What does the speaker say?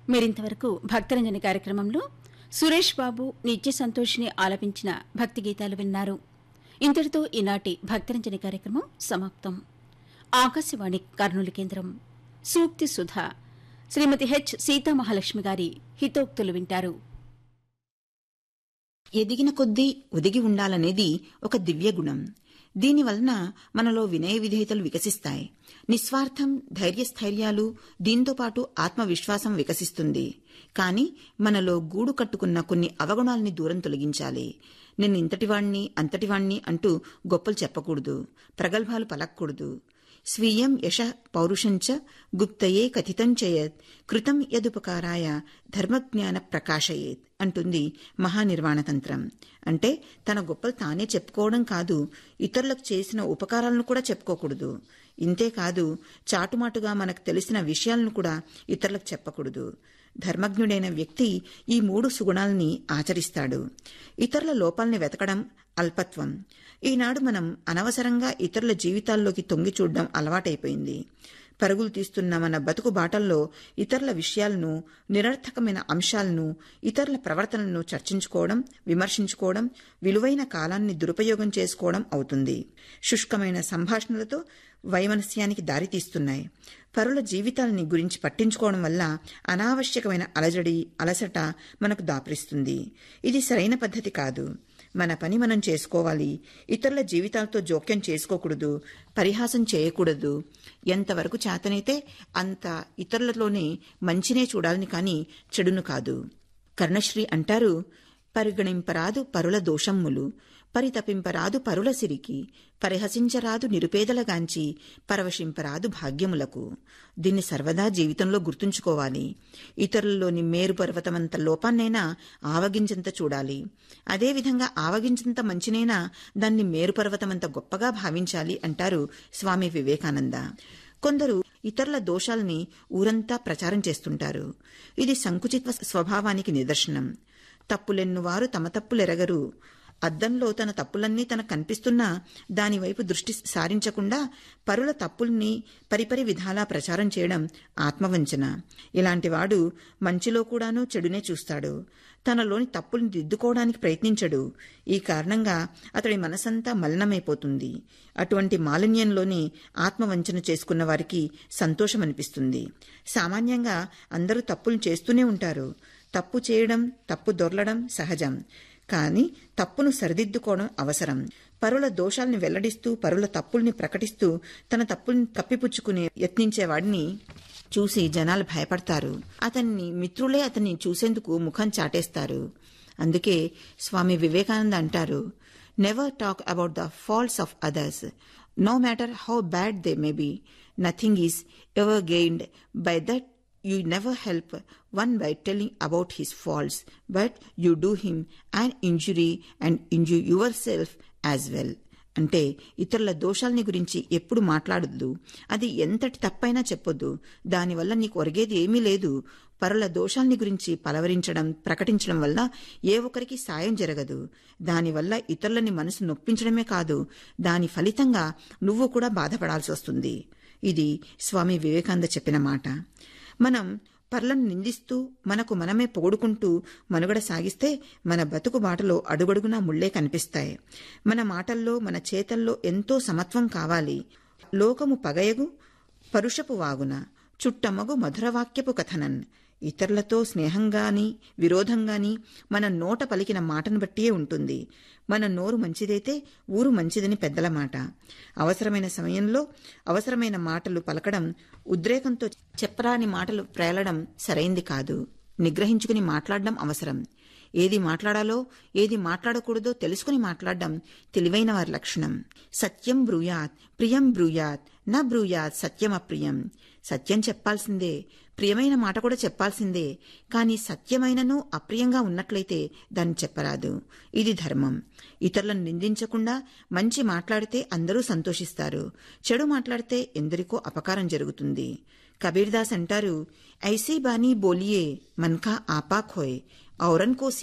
మీరింతవరకు భక్తరంజని కార్యక్రమంలో సురేష్ బాబు నిత్య సంతోషిని ఆలపించిన భక్తి గీతాలు విన్నారు ఇంతటితో ఈనాటి భక్తరంజని కార్యక్రమం సమాప్తం ఆకాశవాణి కర్నూలు కేంద్రం సూక్తి సుధ శ్రీమతి హెచ్ సీతామహాలక్ష్మి గారి హితోక్తులు వింటారు ఎదిగిన కొద్దీ ఒదిగి ఉండాలనేది ఒక దివ్య గుణం దీనివలన మనలో వినయ విధేయతలు వికసిస్తాయి నిస్వార్థం ధైర్యస్థైర్యాలు దీంతోపాటు ఆత్మవిశ్వాసం వికసిస్తుంది కాని మనలో గూడు కట్టుకున్న కొన్ని అవగుణాల్ని దూరం తొలగించాలి నేను ఇంతటివాణ్ణి అంతటివాణ్ణి అంటూ గొప్పలు చెప్పకూడదు ప్రగల్భాలు పలక్కూడదు స్వీయం యశ పౌరుషంచ గుప్తయే కథితం చేయత్ కృతం యదుపకారాయ ధర్మజ్ఞాన ప్రకాశయేత్ అంటుంది మహానిర్వాణ తంత్రం అంటే తన గొప్పలు తానే చెప్పుకోవడం కాదు ఇతరులకు చేసిన ఉపకారాలను కూడా చెప్పుకోకూడదు ఇంతేకాదు చాటుమాటుగా మనకు తెలిసిన విషయాలను కూడా ఇతరులకు చెప్పకూడదు ధర్మజ్ఞుడైన వ్యక్తి ఈ మూడు సుగుణాల్ని ఆచరిస్తాడు ఇతరుల లోపాల్ని వెతకడం అల్పత్వం ఈనాడు మనం అనవసరంగా ఇతరుల జీవితాల్లోకి తొంగి చూడడం అలవాటైపోయింది పరుగులు తీస్తున్న మన బతుకు బాటల్లో ఇతరుల విషయాలను నిరర్థకమైన అంశాలను ఇతరుల ప్రవర్తనలను చర్చించుకోవడం విమర్శించుకోవడం విలువైన కాలాన్ని దురుపయోగం చేసుకోవడం అవుతుంది శుష్కమైన సంభాషణలతో వైమనస్యానికి దారితీస్తున్నాయి పరుల జీవితాలని గురించి పట్టించుకోవడం వల్ల అనావశ్యకమైన అలజడి అలసట మనకు దాపరిస్తుంది ఇది సరైన పద్ధతి కాదు మన పని మనం చేసుకోవాలి ఇతరుల జీవితాలతో జోక్యం చేసుకోకూడదు పరిహాసం చేయకూడదు ఎంతవరకు చేతనైతే అంత ఇతరులలోనే మంచినే చూడాలని కాని చెడును కాదు కర్ణశ్రీ అంటారు పరిగణింపరాదు పరుల దోషమ్ములు పరితపింపరాదు పరుల సిరికి పరిహసించరాదు నిరుపేదలగాంచి పరవశింపరాదు భాగ్యములకు దీన్ని సర్వదా జీవితంలో గుర్తుంచుకోవాలి ఇతరుల్లోని మేరు పర్వతమంత లోపాన్నైనా ఆవగించంత చూడాలి అదేవిధంగా ఆవగించంత మంచినైనా దాన్ని మేరు పర్వతమంత గొప్పగా భావించాలి అంటారు స్వామి వివేకానంద కొందరు ఇతరుల దోషాల్ని ఊరంతా ప్రచారం చేస్తుంటారు ఇది సంకుచిత స్వభావానికి నిదర్శనం తప్పులెన్నువారు తమ తప్పులెరగరు అద్దంలో తన తప్పులన్నీ తనకు కనిపిస్తున్నా దానివైపు దృష్టి సారించకుండా పరుల తప్పుల్ని పరిపరి విధాలా ప్రచారం చేయడం ఆత్మవంచన ఇలాంటివాడు మంచిలో కూడాను చెడునే చూస్తాడు తనలోని తప్పుల్ని దిద్దుకోవడానికి ప్రయత్నించడు ఈ కారణంగా అతడి మనసంతా మలినమైపోతుంది అటువంటి మాలిన్యంలోని ఆత్మవంచన చేసుకున్న వారికి సంతోషమనిపిస్తుంది సామాన్యంగా అందరూ తప్పులు చేస్తూనే ఉంటారు తప్పు చేయడం తప్పు దొర్లడం సహజం కాని తప్పును సరిదిద్దుకోవడం అవసరం పరుల దోషాల్ని వెల్లడిస్తూ పరుల తప్పుల్ని ప్రకటిస్తూ తన తప్పుల్ని కప్పిపుచ్చుకుని యత్నించేవాడిని చూసి జనాలు భయపడతారు అతన్ని మిత్రులే అతన్ని చూసేందుకు ముఖం చాటేస్తారు అందుకే స్వామి వివేకానంద అంటారు never talk about the faults of others no matter how bad they may be nothing is ever gained by that you never help one by telling about his faults, but you do him an injury and injure yourself as well. అంటే ఇతరుల దోషాల్ని గురించి ఎప్పుడు మాట్లాడొద్దు అది ఎంతటి తప్పైనా చెప్పొద్దు దానివల్ల నీకు ఒరిగేది ఏమీ లేదు పరుల దోషాల్ని గురించి పలవరించడం ప్రకటించడం వల్ల ఏ ఒక్కరికి సాయం జరగదు దానివల్ల ఇతరులని మనసు నొప్పించడమే కాదు దాని ఫలితంగా నువ్వు కూడా బాధపడాల్సి వస్తుంది ఇది స్వామి వివేకానంద చెప్పిన మాట మనం పర్లను నిందిస్తూ మనకు మనమే పొగుడుకుంటూ మనుగడ సాగిస్తే మన బతుకు బాటలో అడుగడుగునా ముళ్లే కనిపిస్తాయి మన మాటల్లో మన చేతల్లో ఎంతో సమత్వం కావాలి లోకము పగయగు పరుషపు వాగున చుట్టమగు మధురవాక్యపు కథనన్ ఇతరులతో స్నేహంగాని విరోధంగాని మన నోట పలికిన మాటను బట్టియే ఉంటుంది మన నోరు మంచిదైతే ఊరు మంచిదని పెద్దల మాట అవసరమైన సమయంలో అవసరమైన మాటలు పలకడం ఉద్రేకంతో చెప్పరాని మాటలు ప్రేలడం సరైంది కాదు నిగ్రహించుకుని మాట్లాడడం అవసరం ఏది మాట్లాడాలో ఏది మాట్లాడకూడదో తెలుసుకుని మాట్లాడడం తెలివైన వారి లక్షణం సత్యం బ్రూయాత్ ప్రియం బ్రూయాత్ నా బ్రూయాత్ సత్యం అప్రియం సత్యం చెప్పాల్సిందే ప్రియమైన మాట కూడా చెప్పాల్సిందే కాని సత్యమైనను అప్రియంగా ఉన్నట్లయితే దాన్ని చెప్పరాదు ఇది ధర్మం ఇతరులను నిందించకుండా మంచి మాట్లాడితే అందరూ సంతోషిస్తారు చెడు మాట్లాడితే ఎందరికో అపకారం జరుగుతుంది కబీర్దాస్ అంటారు ఐసీ బానీ బోలియే మన్కా ఆపాక్ హోయ్ ఔరన్ కో